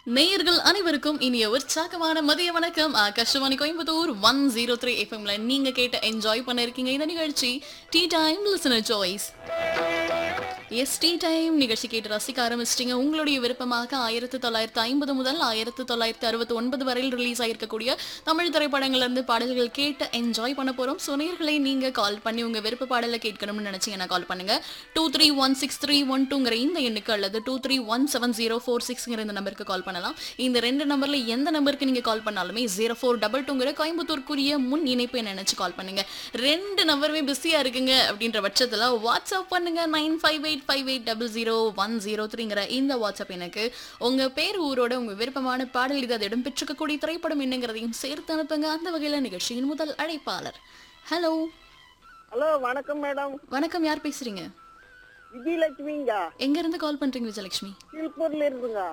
நேயர்கள் அனைவருக்கும் இனிய உற்சாகமான மதிய வணக்கம் Akashvani Coimbatore one zero three எஃப்எம்ல நீங்க கேட்ட என்ஜாய் பண்ண இருக்கீங்க இந்த நிகழ்ச்சி tea time listener choice yes tea time நிகழ்ச்சி கேட்டு ரசிக்க ஆரம்பிச்சிட்டிங்க உங்களுடைய விருப்பமாக ஆயிரத்தி தொள்ளாயிரத்தி ஐம்பது முதல் ஆயிரத்தி தொள்ளாயிரத்தி அறுபத்தி ஒன்பது வரையில் ரிலீஸ் ஆயிருக்கக்கூடிய தமிழ் திரைப்படங்கள்ல இருந்து பாடல்கள் கேட்டு என்ஜாய் பண்ண போறோம் ஸோ நேயர்களை நீங்க கால் பண்ணி உங்க விருப்ப பாடலை கேட்கணும்னு நினைச்சீங்கன்னா கால் பண்ணுங்க two three one six three one டூங்கிற இந்த எண்ணுக்கு அல்லது two three one seven zero four சிக்ஸ்ங்கிற இந்த நம்பருக்கு கால் பண்ணலாம் இந்த ரெண்டு நம்பர்ல எந்த நம்பருக்கு நீங்க கால் பண்ணாலுமே ஜீரோ ஃபோர் டபுள் டூங்கிற கோயம்புத்தூருக்குரிய முன் இணைப்பை நினைச்சு கால் பண்ணுங்க ரெண்டு நம்பருமே பிஸியா இருக்குங்க அப்படின்ற பட்சத்துல வாட்ஸ்அப் பண்ணுங்க nine five eight five eight double zero one zero த்ரீங்கிற இந்த வாட்ஸ்அப் எனக்கு உங்க பேர் ஊரோட உங்க விருப்பமான பாடல் இது அது இடம் பெற்றிருக்கக்கூடிய திரைப்படம் என்னங்கிறதையும் சேர்த்து அனுப்புங்க அந்த வகையில நிகழ்ச்சியின் முதல் அழைப்பாளர் ஹலோ ஹலோ வணக்கம் மேடம் வணக்கம் யார் பேசுறீங்க விஜயலட்சுமிங்க எங்க இருந்து கால் பண்றீங்க விஜயலட்சுமி திருப்பூர்ல இருந்துங்க